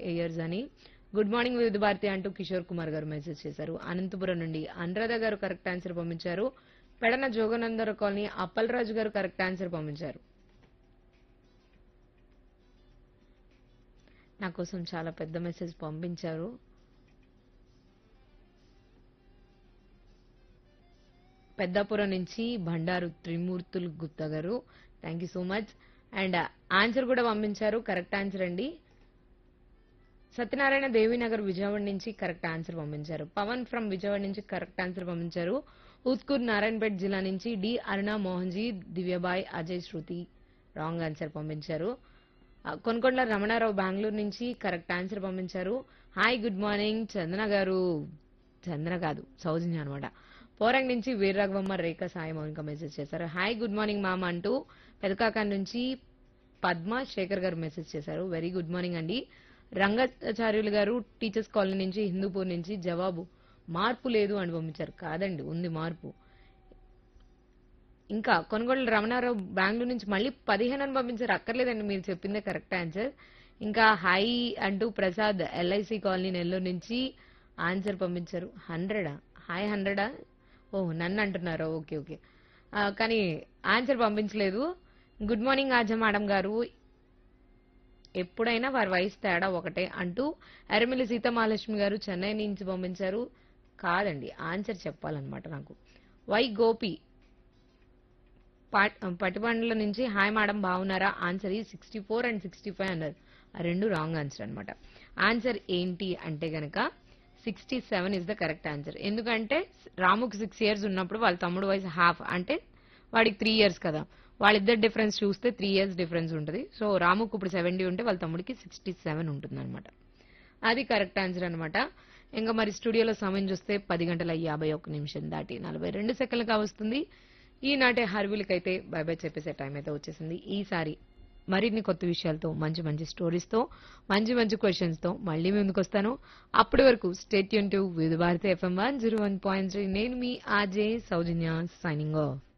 years అని good morning వివిధ భారతి అంటూ కిషోర్ కుమార్ గారు మెసేజ్ చేశారు అనంతపురం నుండి అనురాధ గారు కరెక్ట్ ఆన్సర్ పంపించారు పెడన జోగనందర కాలనీ అప్పలరాజు గారు కరెక్ట్ ఆన్సర్ పంపించారు నా కోసం చాలా పెద్ద మెసేజ్ పంపించారు పెద్దాపురం నుంచి Bandaru Trimurthulu Gupta garu thank you so much and answer కూడా పంపించారు కరెక్ట్ ఆన్సర్ అండి సత్యనారాయణ దేవీనగర్ విజయవాడ నుంచి కరెక్ట్ ఆన్సర్ పంపించారు పవన్ ఫ్రమ్ విజయవాడ నుంచి కరెక్ట్ ఆన్సర్ పంపించారు ఉస్కూర్ నారాయణపేట జిల్లా నుంచి D Aruna Mohanji Divyabai Ajay Shruti wrong answer పంపించారు ఆ, కొనకొండ రమణారావు బెంగళూరు నుంచి కరెక్ట్ ఆన్సర్ పంపించారు hi good morning Chandana garu Chandana కాదు సౌజన్య అనమాట పోరంగ్ నుంచి వీరరాఘవమ్మ రేఖ సాయి మౌనిక మెసేజ్ చేశారు హాయ్ గుడ్ మార్నింగ్ మామ అంటూ పెదకాక నుంచి పద్మ శేఖర్ గారు మెసేజ్ చేశారు వెరీ గుడ్ మార్నింగ్ అండి రంగాచార్యులు గారు టీచర్స్ కాలనీ నుంచి హిందూపూర్ నుంచి జవాబు మార్పు లేదు అని పంపించారు కాదండి ఉంది మార్పు ఇంకా కొనుగోలు రమణారావు బెంగళూరు నుంచి మళ్ళీ పదిహేను అని పంపించారు అక్కర్లేదండి మీరు చెప్పిందే కరెక్ట్ ఆన్సర్ ఇంకా హై అంటూ ప్రసాద్ ఎల్ఐసి కాలనీ నెల్లూరు నుంచి ఆన్సర్ పంపించారు హండ్రెడా హాయ్ హండ్రెడా ఓ నన్ను అంటున్నారా ఓకే ఓకే ఆ, కానీ ఆన్సర్ పంపించలేదు గుడ్ మార్నింగ్ ఆజా మేడం గారు ఎప్పుడైనా వారి వయసు తేడా ఒకటే అంటూ ఎర్రమిల్లి సీతమహాలక్ష్మి గారు చెన్నై నుంచి పంపించారు కాదండి ఆన్సర్ చెప్పాలన్నమాట నాకు వై గోపి పాట్- పటిబండ్ల నుంచి హాయ్ మేడం బాగున్నారా ఆన్సర్ ఈ sixty four and sixty five అన్నారు ఆ రెండు రాంగ్ ఆన్సర్ అన్నమాట ఆన్సర్ ఏంటి అంటే గనక sixty seven is the correct answer ఎందుకంటే రాముకి సిక్స్ ఇయర్స్ ఉన్నప్పుడు వాళ్ళ తమ్ముడు వయసు హాఫ్ అంటే వాడికి త్రీ ఇయర్స్ కదా వాళ్ళిద్దరు డిఫరెన్స్ చూస్తే త్రీ ఇయర్స్ డిఫరెన్స్ ఉంటుంది సో రాముకు ఇప్పుడు సెవెంటీ ఉంటే వాళ్ళ తమ్ముడికి సిక్స్టీ సెవెన్ ఉంటుంది అనమాట అది కరెక్ట్ ఆన్సర్ అనమాట ఇంకా మరి స్టూడియోలో సమయం చూస్తే పది గంటల యాభై ఒక్క నిమిషం దాటి నలభై రెండు సెకండ్లుగా వస్తుంది ఈనాటి హర్విలకైతే బై బై చెప్పేసే టైం అయితే వచ్చేసింది ఈసారి మరిన్ని కొత్త విషయాలతో మంచి మంచి స్టోరీస్తో మంచి మంచి క్వశ్చన్స్ తో మళ్ళీ ముందుకు వస్తాను అప్పటి వరకు స్టేట్ యూన్ to Vividh Bharati FM one zero one point three నేను మీ ఆజే సౌజన్య సైనింగ్ ఆఫ్